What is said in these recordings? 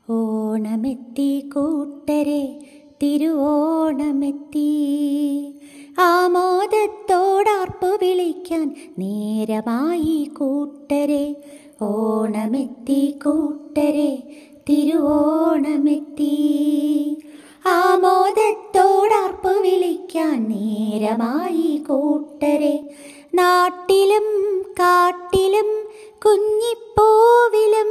ഓണമെത്തി കൂട്ടരെ തിരുവോണമെത്തി ആമോദത്തോടാർപ്പു വിളിക്കാൻ നേരമായി കൂട്ടരെ ഓണമെത്തി കൂട്ടരെ തിരുവോണമെത്തി ആമോദത്തോടാർപ്പു വിളിക്കാൻ നേരമായി കൂട്ടരെ നാട്ടിലും കാട്ടിലും കുഞ്ഞിപ്പോവിലും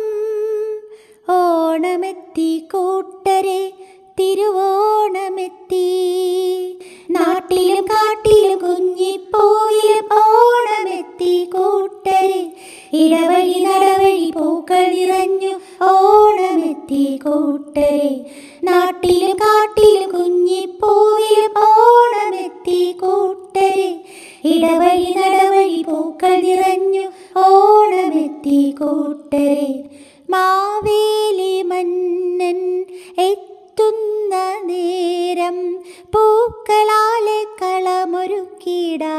ഓണമെത്തി കൂട്ടരെ തിരുവോണമെത്തി നാട്ടിലും കാട്ടിലും കുഞ്ഞിപ്പോയിലും ഓണമെത്തി കൂട്ടരെ ഇടവഴി നടവഴി പൂക്കൾ നിറഞ്ഞു ഓണമെത്തി കൂട്ടരെ നാട്ടിലും കാട്ടിലും കുഞ്ഞിപ്പോയിലും ഓണമെത്തി കൂട്ടരെ ഇടവഴി നടവഴി പൂക്കൾ നിറഞ്ഞു ഓണമെത്തി കൂട്ടരെ മാവേലി മന്നൻ എത്തുന്ന നേരം പൂക്കളാലെ കളമൊരുക്കിടാ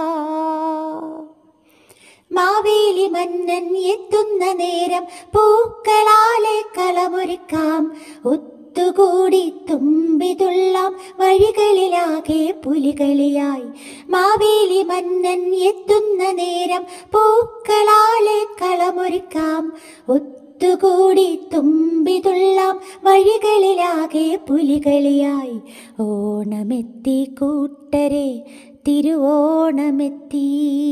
മാവേലി മന്നൻ എത്തുന്ന നേരം പൂക്കളാലെ കളമൊരുക്കാം ഒത്തുകൂടി തുമ്പിതുള്ളാം വഴികളിലാകെ പുലികളിയായി മാവേലി മന്നൻ എത്തുന്ന നേരം പൂക്കളാലെ കളമൊരുക്കാം ഒത്തുകൂടി തുമ്പിതുള്ളാം വഴികളിലാകെ പുലികളിയായി ഓണമെത്തി കൂട്ടരെ തിരുവോണമെത്തി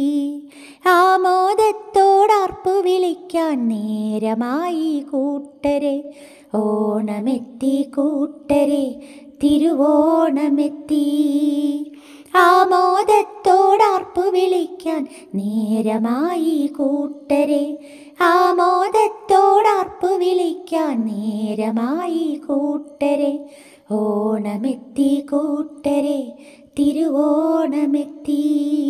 ആമോദത്തോടാർപ്പു വിളിക്കാൻ നേരമായി കൂട്ടരെ ഓണമെത്തി കൂട്ടരെ തിരുവോണമെത്തി ആമോദത്തോടാർപ്പു വിളിക്കാൻ നേരമായി കൂട്ടരെ ആമോദത്തോടാർപ്പു വിളിക്കാൻ നേരമായി കൂട്ടരെ ഓണമെത്തി കൂട്ടരെ തിരുവോണമെത്തി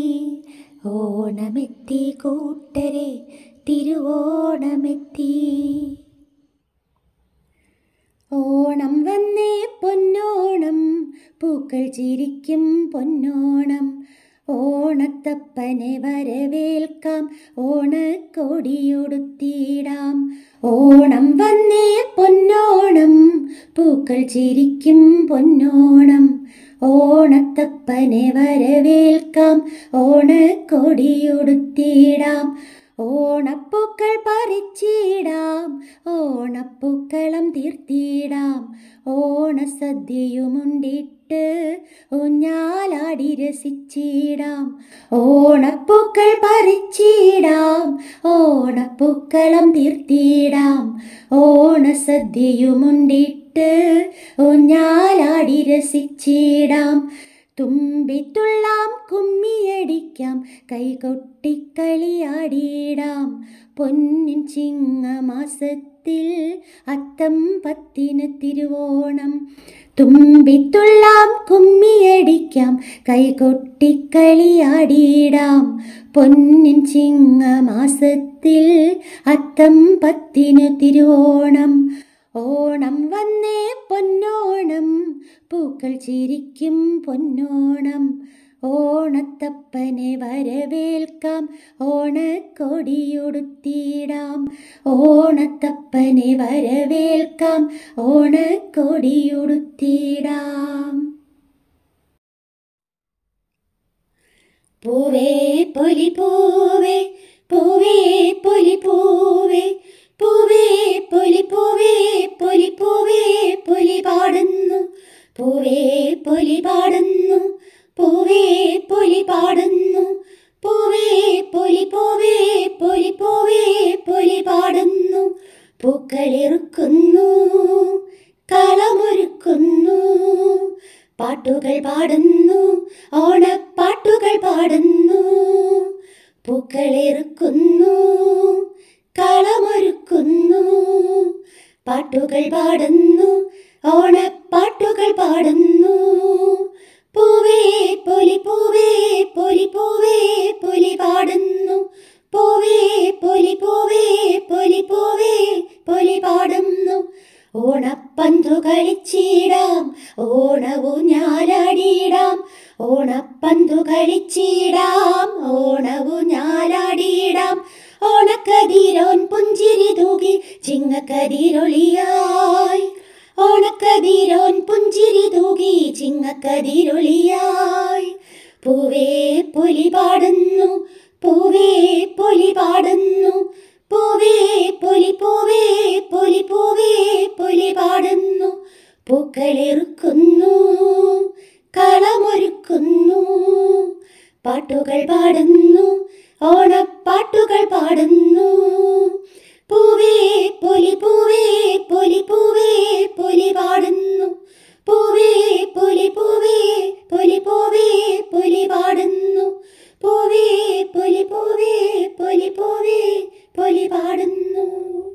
ഓണമെത്തി കൂട്ടരെ തിരുവോണമെത്തി ഓണം വന്നേ പൊന്നോണം പൂക്കൾ ചിരിക്കും പൊന്നോണം ഓണത്തപ്പനെ വരവേൽക്കാം ഓണക്കൊടിയൊടുത്തിടാം ഓണം വന്നേ പൊന്നോണം പൂക്കൾ ചിരിക്കും പൊന്നോണം ഓണത്തപ്പനെ വരവേൽക്കാം ഓണക്കൊടിയൊടുത്തിടാം ഓണപ്പൂക്കൾ പറിച്ചിടാം ഓണപ്പൂക്കളം തീർത്തിടാം ഓണസദ്യയുമുണ്ടിട്ട് ഊഞ്ഞാലാടി രസിച്ചിടാം ഓണപ്പൂക്കൾ പറിച്ചിടാം ഓണപ്പൂക്കളം തീർത്തിടാം ഓണസദ്യയുമുണ്ടിട്ട് ഊഞ്ഞാലാടി രസിച്ചിടാം തുമ്പിത്തുള്ളാം കുമ്മിയടിക്കാം കൈകൊട്ടിക്കളിയാടിയിടാം പൊന്നിൻ ചിങ്ങമാസത്തിൽ അത്തം പത്തിന് തിരുവോണം തുമ്പിത്തുള്ളാം കുമ്മിയടിക്കാം കൈകൊട്ടിക്കളിയാടിയിടാം പൊന്നിൻ ചിങ്ങമാസത്തിൽ അത്തം പത്തിന് തിരുവോണം ഓണം വന്നേ പൊന്നോണം പൂക്കൾ ചിരിക്കും പൊന്നോണം ഓണത്തപ്പനെ വരവേൽക്കാം ഓണക്കൊടിയൊടുത്തിടാം ഓണത്തപ്പനെ വരവേൽക്കാം ഓണക്കൊടിയൊടുത്തിടാം പൂവേ പൊലി പൂവേ പൂവേ പൊലി പൂവേ പൂവേ പൊലി പൂവേ പൊലി പൂവേ പൊലി പാടുന്നു പൂവേ പൊലി പാടുന്നു പൂവേ പൊലി പാടുന്നു പൂവേ പൊലി പൂവേ പൊലി പൂവേ പൊലി പാടുന്നു പൂക്കളിറുക്കുന്നു കളമൊരുക്കുന്നു പാട്ടുകൾ പാടുന്നു ഓണപ്പാട്ടുകൾ പാടുന്നു പൂക്കളിറുക്കുന്നു കളമൊരുക്കുന്നു പാട്ടുകൾ പാടുന്നു ഓണപ്പാട്ടുകൾ പാടുന്നു പൂവേ പൊലി പൂവേ പൊലി പൂവേ പൊലി പാടുന്നു പൂവേ പൊലി പൂവേ പൊലി പൂവേ പൊലി പാടുന്നു ഓണപ്പന്തു കളിച്ചിടാം ഓണവൂഞ്ഞാലാടിയിടാം ഓണപ്പന്തു കളിച്ചിടാം ഓണവൂഞ്ഞാലാടിയിടാം ഓണക്കതിരോൻ പുഞ്ചിരി തൂകി ചിങ്ങക്കതിരൊളിയായി ഓണക്കതിരോൻ പുഞ്ചിരി തൂകി ചിങ്ങക്കതിരൊളിയായി പൂവേ പൊലി പാടുന്നു പൂവേ പൊലി പാടുന്നു പൂവേ പൊലി പൂവേ പൊലി പൂവേ പൊലി പാടുന്നു പൂക്കളിറുക്കുന്നു കളമൊരുക്കുന്നു പാട്ടുകൾ പാടുന്നു ഓണപ്പാട്ടുകൾ പാടുന്നു പൂവേ പൊലി പൂവേ പൊലി പൂവേ പൊലി പാടുന്നു പൂവേ പൊലി പൂവേ പൊലി പൂവേ പൊലി പാടുന്നു പൂവേ പൊലി പൂവേ പൊലി പൂവേ പൊലി പാടുന്നു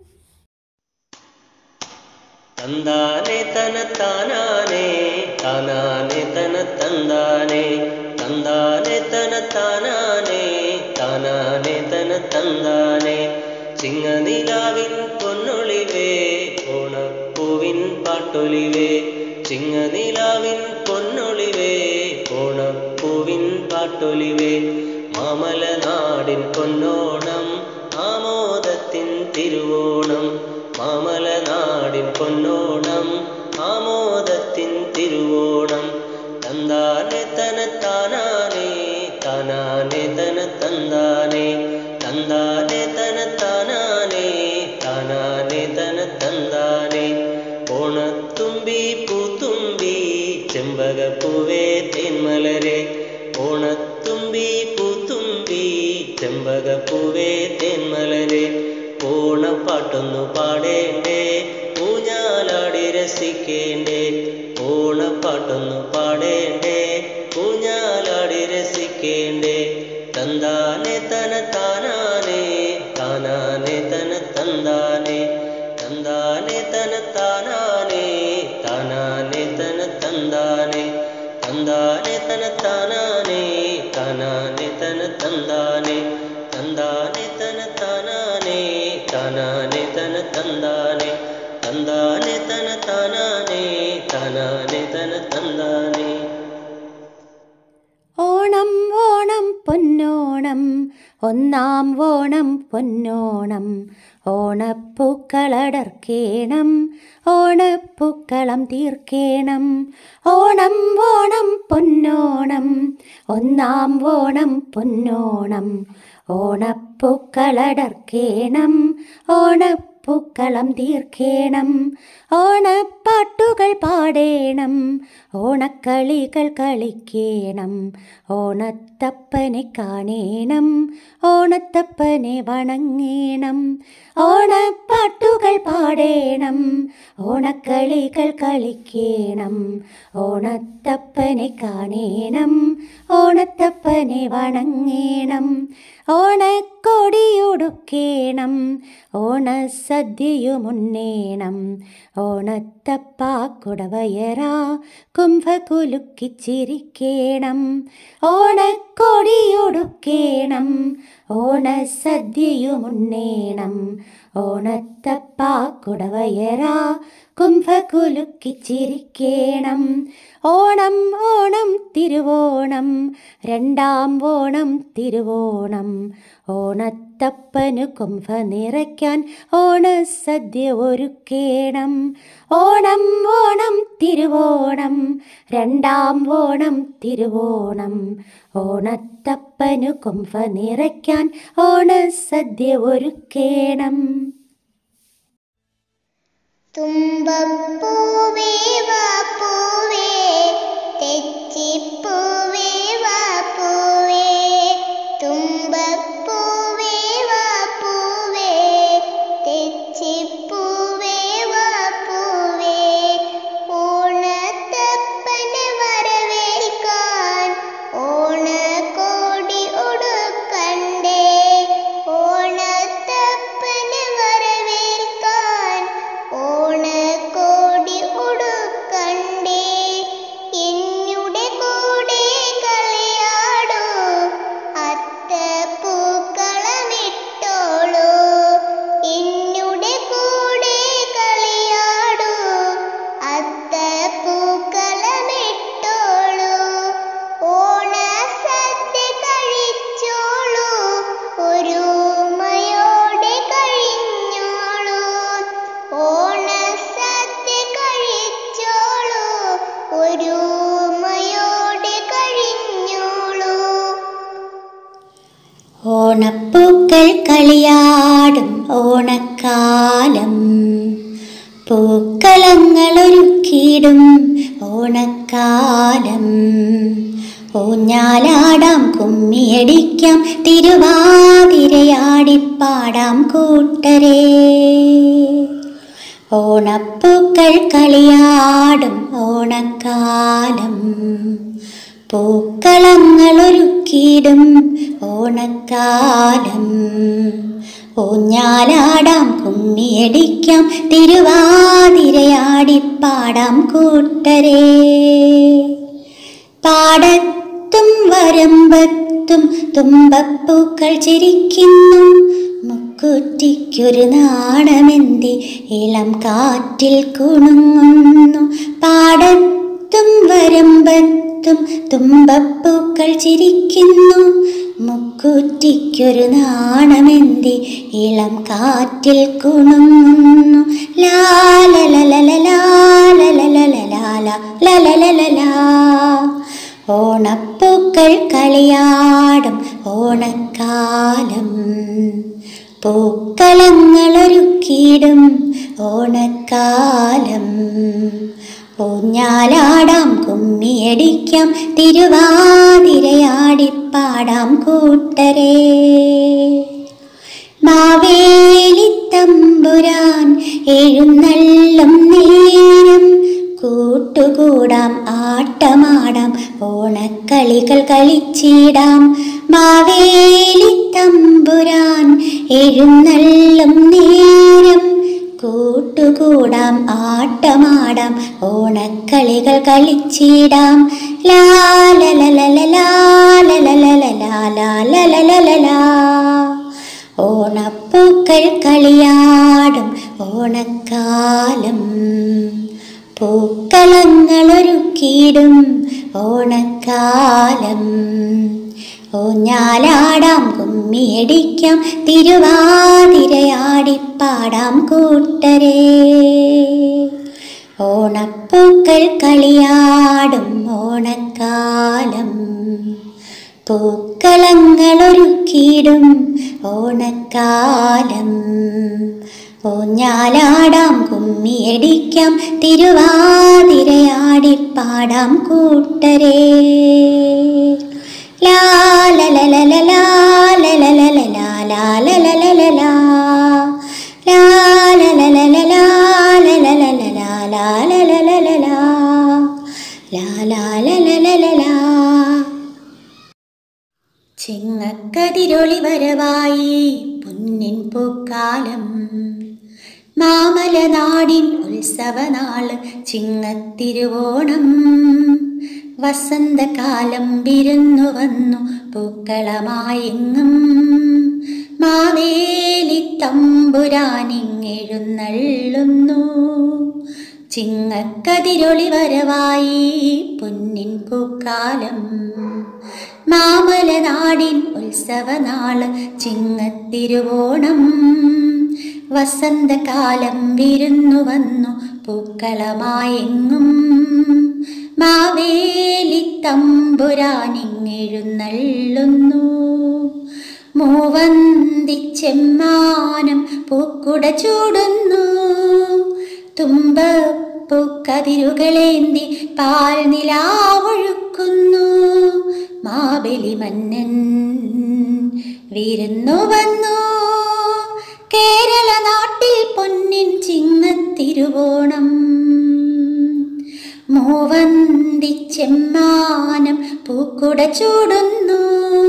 ತಂದಾನೆ ತನ ತಾನಾನೆ ತಾನಾನೆ ತನ ತಂದಾನೆ ತಂದಾನೆ ತನ ತಾನಾನೆ താനാനെ തന തന്താനെ ചിങ്ങനിലാവിൻ പൊന്നൊളിവേ ഓണപ്പൂവിൻ പാട്ടൊലിവേ ചിങ്ങനിലാവിൻ പൊന്നൊളിവേ ഓണപ്പൂവിൻ പാട്ടൊലിവേ മാമലനാടിൻ പൊന്നോണം ആമോദത്തിൻ തിരുവോണം മാമലനാടിൻ പൊന്നോണം ആമോദത്തിൻ തിരുവോണം തന്താനെ തന താനാനെ താനാനെ തന തന്താനെ തന്താനെ തന താനാനെ താനാനെ തന തന്താനെ ഓണത്തുമ്പി പൂത്തുമ്പി ചെമ്പകപ്പൂവേ തേന്മലരെ ഓണത്തുമ്പി പൂത്തുമ്പി ചെമ്പകപ്പൂവേ തേന്മലരെ ഓണപ്പാട്ടൊന്നു പാടേണ്ടേ ഊഞ്ഞാലാടി രസിക്കേണ്ടേ ഓണപ്പാട്ടൊന്നു പാടേണ്ടേ ഊഞ്ഞാലാടി രസിക്കേണ്ടേ തന്താനെ തന താനാനെ താനാനെ തന തന്താനെ തന്താനെ തന താനാനെ താനാനെ തന തന്താനെ തന്താനെ തന താനാനെ താനാനെ തന തന്താനെ തന്താനെ തന താനാനെ താനാനെ തന തന്താനെ തന്താനെ തന താനാനെ താനാനെ തന തന്താനെ ഓണം ഓണം പൊന്നോണം ഒന്നാം ഓണം പൊന്നോണം ഓണപ്പൂക്കളടർക്കേണം ഓണപ്പൂക്കളം തീർക്കേണം ഓണം ഓണം പൊന്നോണം ഒന്നാം ഓണം പൊന്നോണം ഓണപ്പൂക്കളടർക്കേണം ഓണപ്പൂക്കളം തീർക്കേണം ഓണപ്പാട്ടുകൾ പാടേണം ഓണക്കളികൾ കളിക്കേണം ഓണത്തപ്പനെ കാണേണം ഓണത്തപ്പനെ വണങ്ങേണം ഓണപ്പാട്ടുകൾ പാടേണം ഓണക്കളികൾ കളിക്കേണം ഓണത്തപ്പനെ കാണേണം ഓണത്തപ്പനെ വണങ്ങേണം ഓണക്കോടിയൊടുക്കേണം ഓണസദ്യയുമുണ്ണേണം ഓണത്തപ്പ കുടവയറാ കുംഭകുലുക്കിച്ചിരിക്കേണം ഓണക്കോടിയൊടുക്കേണം ഓണസദ്യയുമുണ്ണേണം ഓണത്തപ്പ കുടവയറാ കുംഭകുലുക്കിച്ചിരിക്കേണം ഓണം ഓണം തിരുവോണം രണ്ടാം ഓണം തിരുവോണം ഓണത്തപ്പനു കുംഭ നിറയ്ക്കാൻ ഓണസദ്യ ഒരുക്കേണം ഓണം ഓണം തിരുവോണം രണ്ടാം ഓണം തിരുവോണം ഓണത്തപ്പനു കുംഭ നിറയ്ക്കാൻ ഓണസദ്യ ഒരുക്കേണം തുമ്പപ്പൂവേ വാ പൂവേ തെച്ചിപ്പൂവേ വാ പൂവേ തുമ്പപ്പൂവേ വാ പൂവേ തെച്ചിപ്പൂവേ വാ പൂവേ ഓണത്തപ്പനെ വരവേൽക്കാൻ ഓണക്കോടി ഉടുക്കണ്ടേ ഓണത്തപ്പനെ വരവേൽക്കാൻ ഓണക്കോടി കളിയാടും ഓണക്കാലം പൂക്കളങ്ങളൊരുക്കിയിടും ഓണക്കാലം ഊഞ്ഞാലാടാം കുമ്മിയടിക്കാം തിരുവാതിരയാടിപ്പാടാം കൂട്ടരേ ഓണപ്പൂക്കൾ കളിയാടും ഓണക്കാലം പൂക്കളങ്ങളൊരുക്കിയിടും ഓണക്കാലം ഊഞ്ഞാലാടാം കുമ്മിയടിക്കാം തിരുവാതിരയാടിപ്പാടാം കൂട്ടരേ പാടത്തും വരമ്പത്തും തുമ്പപ്പൂക്കൾ ചിരിക്കുന്നു മുക്കുറ്റിക്കൊരു നാണമെന്തി ഇളം കാറ്റിൽ കുണുങ്ങുന്നു പാടത്തും വരമ്പത്തും തുമ്പപ്പൂക്കൾ ചിരിക്കുന്നു മുക്കുറ്റിക്കൊരു നാണമെന്തി ഇളം കാറ്റിൽ കുണുങ്ങുന്നു ലാലലലലാലലലലാലലലലാ ഓണപ്പൂക്കൾ കളിയാടും ഓണക്കാലം പൂക്കളങ്ങളൊരുക്കിയിടും ഓണക്കാലം ഊഞ്ഞാലാടാം കുമ്മിയടിക്കാം തിരുവാതിരയാടിപ്പാടാം കൂട്ടരേ മാവേലിത്തമ്പുരാൻ എഴുന്നള്ളും നേരം കൂട്ടുകൂടാം ആട്ടമാടാം ഓണക്കളികൾ കളിച്ചിടാം മാവേലിത്തമ്പുരാൻ എഴുന്നള്ളും നേരം കൂട്ടുകൂടാം ആട്ടമാടാം ഓണക്കളികൾ കളിച്ചിടാം ലാലലലലലാലലലലലാലലലലലാ ഓണപ്പൂക്കൾ കളിയാടും ഓണക്കാലം പൂക്കളങ്ങളൊരുക്കിയിടും ഓണക്കാലം ഊഞ്ഞാലാടാം കുമ്മിയടിക്കാം തിരുവാതിരയാടിപ്പാടാം കൂട്ടരേ ഓണപ്പൂക്കൾ കളിയാടും ഓണക്കാലം പൂക്കളങ്ങളൊരുക്കിയിടും ഓണക്കാലം ഊഞ്ഞാലാടാം കുമ്മിയടിക്കാം തിരുവാതിരയാടിപ്പാടാം കൂട്ടരേ ലാലലലലലാലലലലലാലലലലലാ ലാലലലലലാലലലലലാലലലലലാ ലാലാലലലലാ ചിങ്ങക്കതിരൊളി വരവായി പൊന്നിൻ പൂക്കാലം മാമലനാടിൻ ഉത്സവനാള് ചിങ്ങത്തിരുവോണം വസന്തകാലം വിരുന്നു വന്നു പൂക്കളമായെങ്ങും മാവേലി തമ്പുരാനിങ്ങെഴുന്നള്ളുന്നു ചിങ്ങക്കതിരൊളി വരവായി പൊന്നിൻ പൂക്കാലം മാമലനാടിൻ ഉത്സവനാള് ചിങ്ങത്തിരുവോണം വസന്തകാലം വിരുന്നു വന്നു പൂക്കളമായെങ്ങും മാവേലി തമ്പുരാനിങ്ങെഴുന്നള്ളുന്നു മൂവന്തിച്ചെമ്മാനം പൂക്കുട ചൂടുന്നു തുമ്പപ്പൂക്കതിരുകളേന്തി പാൽ നിലാവൊഴുക്കുന്നു മാബലി മന്നൻ വിരുന്നു വന്നു കേരള നാട്ടിൽ പൊന്നിൻ ചിങ്ങത്തിരുവോണം മൂവന്തിച്ചെമ്മാനം പൂക്കുട ചൂടുന്നു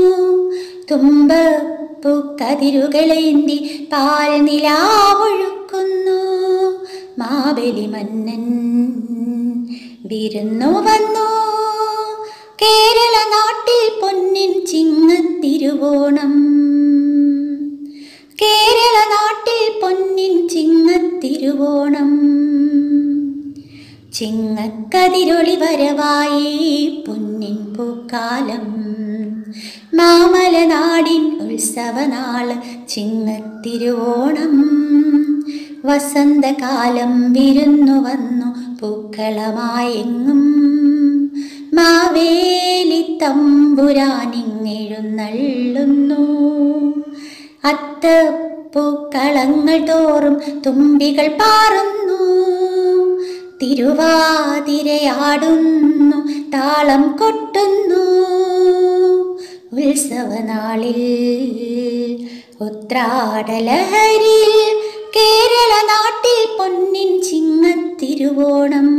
തുമ്പപ്പൂക്കതിരുകളേന്തി പാൽ നിലാവൊഴുക്കുന്നു മാബലി മന്നൻ വിരുന്നു വന്നു കേരള നാട്ടിൽ പൊന്നിൻ ചിങ്ങത്തിരുവോണം കേരള നാട്ടിൽ പൊന്നിൻ ചിങ്ങത്തിരുവോണം ചിങ്ങക്കതിരൊളി വരവായി പൊന്നിൻ പൂക്കാലം മാമലനാടിൻ ഉത്സവനാള് ചിങ്ങത്തിരുവോണം വസന്തകാലം വിരുന്നു വന്നു പൂക്കളമായെങ്ങും മാവേലി തമ്പുരാനിങ്ങെഴുന്നള്ളുന്നു അത്തപ്പൂക്കളങ്ങൾ തോറും തുമ്പികൾ പാറുന്നു തിരുവാതിരയാടുന്നു താളം കൊട്ടുന്നു ഉത്സവനാളിൽ ഉത്രാടലഹരിയിൽ കേരള നാട്ടിൽ പൊന്നിൻ ചിങ്ങത്തിരുവോണം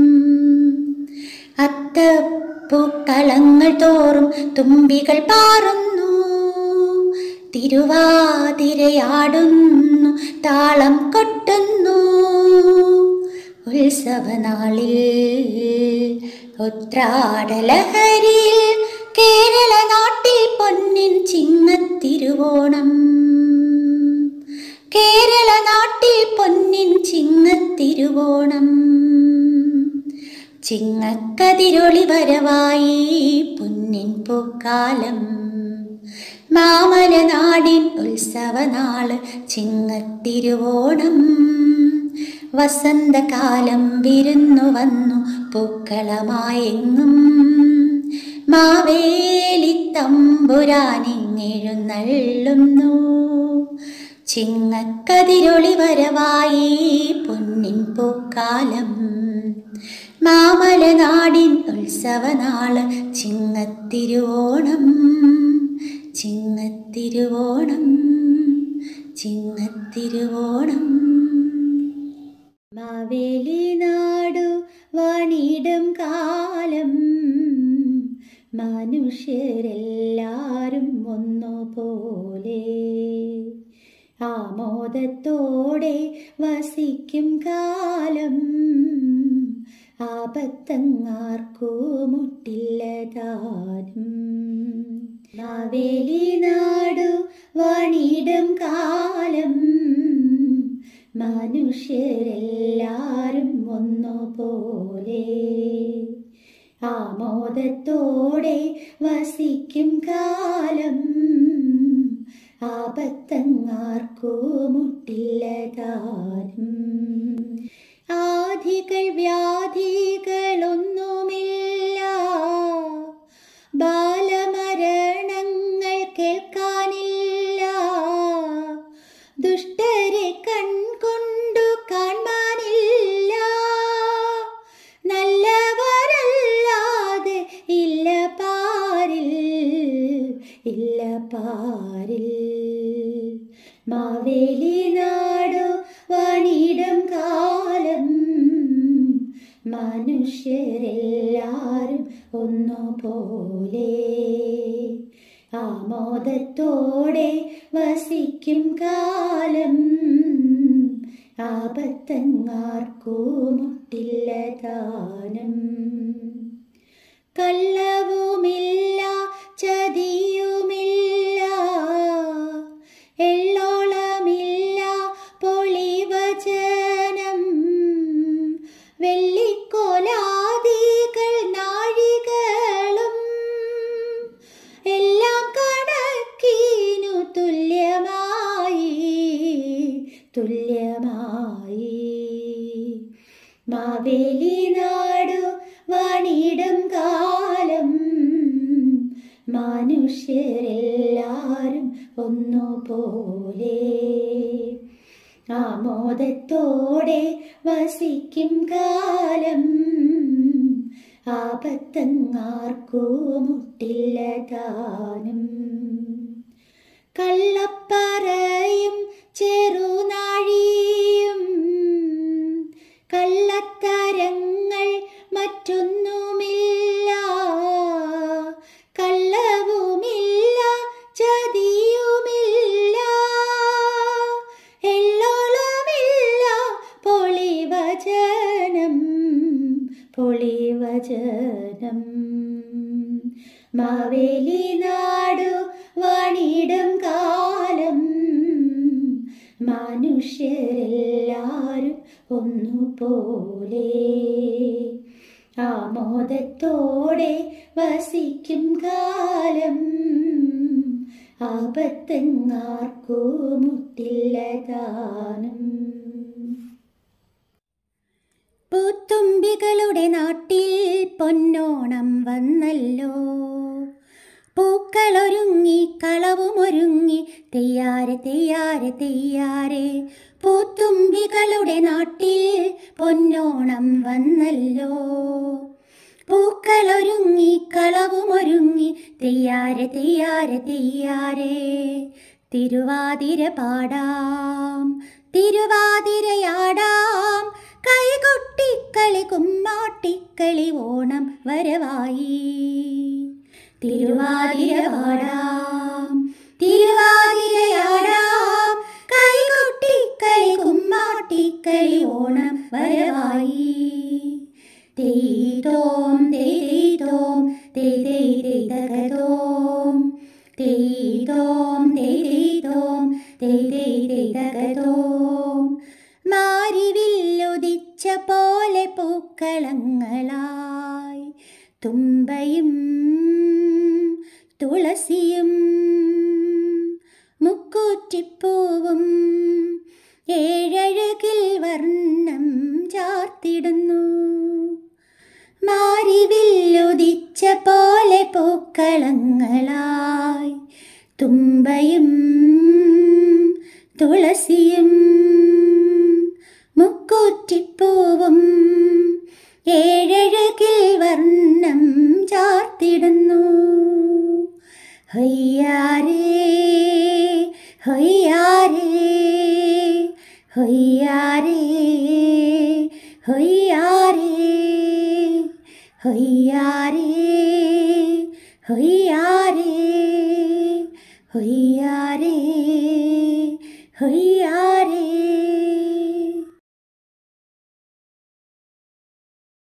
അത്തപ്പൂക്കളങ്ങൾ തോറും തുമ്പികൾ പാറുന്നു തിരുവാതിരയാടുന്നു താളം കൊട്ടുന്നു ഉത്സവനാളിൽ ഉത്രാടലഹരിയിൽ കേരള നാട്ടിൽ പൊന്നിൻ ചിങ്ങത്തിരുവോണം കേരള നാട്ടിൽ പൊന്നിൻ ചിങ്ങത്തിരുവോണം ചിങ്ങക്കതിരൊളി വരവായി പൊന്നിൻ പൂക്കാലം മാമലനാടിൻ ഉത്സവനാള് ചിങ്ങത്തിരുവോണം വസന്തകാലം വിരുന്നു വന്നു പൂക്കളമായെങ്ങും മാവേലി തമ്പുരാനിങ്ങെഴുന്നള്ളുന്നു ചിങ്ങക്കതിരൊളി വരവായി പൊന്നിൻ പൂക്കാലം മാമലനാടിൻ ഉത്സവനാള് ചിങ്ങത്തിരുവോണം ചിങ്ങത്തിരുവോണം ചിങ്ങത്തിരുവോണം മാവേലി നാടു വണിടും കാലം മനുഷ്യരെല്ലാരും ഒന്നുപോലെ ആമോദത്തോടെ വസിക്കും കാലം ആപത്തങ്ങാർക്കു മുട്ടില്ല താനും മാവേലി നാടു വണിടും കാലം മനുഷ്യരെല്ലാരും ഒന്നുപോലെ ആമോദത്തോടെ വസിക്കും കാലം ആപത്തങ്ങാർക്കു മുട്ടില്ല താനും ആധികൾ വ്യാധികളൊന്നുമില്ല ബാലമരണങ്ങൾ കേൾക്കാനില്ല ദുഷ്ടരെ കൺകൊണ്ടു കാണാനില്ല നല്ലവരല്ലാതെ ഇല്ല പാരിൽ ഇല്ല പാരിൽ മാവേലി നാടു വണിടും കാലം മനുഷ്യരെല്ലാരും ഒന്നുപോലെ ആമോദത്തോടെ വസിക്കും കാലം ആപത്തങ്ങാർക്കു മുട്ടില്ല താനും കള്ളവുമില്ല ചതിയുമില്ല എള്ളോളമില്ല പൊളിവചനം വെള്ളിക്കോലാദികൾ നാഴികളും എല്ലാം കണക്കിനു തുല്യമായി തുല്യമായി മാവേലി നാടു വണിടും കാലം മനുഷ്യരെല്ലാരും ഒന്നുപോലെ ആമോദത്തോടെ വസിക്കും കാലം ആപത്തങ്ങാർക്കു മുട്ടില്ല താനും കള്ളപ്പറയും ചെറുനാഴിയും കള്ളത്തരങ്ങൾ മറ്റൊന്നുമില്ല കള്ളവുമില്ല ചതിയുമില്ല എള്ളോളമില്ല പൊളിവചനം പൊളിവചനം മാവേലി നാടു വണിടും കാലം മനുഷ്യരെല്ലാരും ഒന്നുപോലെ ആമോദത്തോടെ വസിക്കും കാലം ആപത്തങ്ങാർക്കു മുട്ടില്ല താനും പൂത്തുമ്പികളുടെ നാട്ടിൽ പൊന്നോണം വന്നല്ലോ പൂക്കളൊരുങ്ങി കളവുമൊരുങ്ങി തെയ്യാരെ തെയ്യാരെ തെയ്യാരെ പൂത്തുമ്പികളുടെ നാട്ടിൽ പൊന്നോണം വന്നല്ലോ പൂക്കളൊരുങ്ങി കളവുമൊരുങ്ങി തെയ്യാരെ തെയ്യാരെ തെയ്യാരെ തിരുവാതിര പാടാം തിരുവാതിരയാടാം കൈകൊട്ടിക്കളി കുമ്മാട്ടിക്കളി ഓണം വരവായി തിരുവാതിര പാടാം തിരുവാതിരയാടാം കൈകൊട്ടിക്കളി കുമ്മാട്ടിക്കളി ഓണം വരവായി തെയ്തോം തെയ്തോം തെയ് തെയ്തകതോം തെയ്തോം തെയ്തോം തെയ്തകതോം മാരിവില്ലുദിച്ച പോലെ പൂക്കളങ്ങളായി തുമ്പയും തുളസിയും മുക്കൂറ്റിപ്പൂവും ഏഴഴകിൽ വർണ്ണം ചാർത്തിടുന്നു മാരിവില്ലുദിച്ച പോലെ പൂക്കളങ്ങളായി തുമ്പയും തുളസിയും മുക്കൂറ്റിപ്പൂവും ഏഴഴകിൽ വർണ്ണം ചാർത്തിടുന്നു ഹൊയ്യാരേ ഹൊയ്യാരേ ഹൊയ്യാരേ ഹൊയ്യാരേ ഹൊയ്യാരേ ഹൊയ്യാരേ ഹൊയ്യാരേ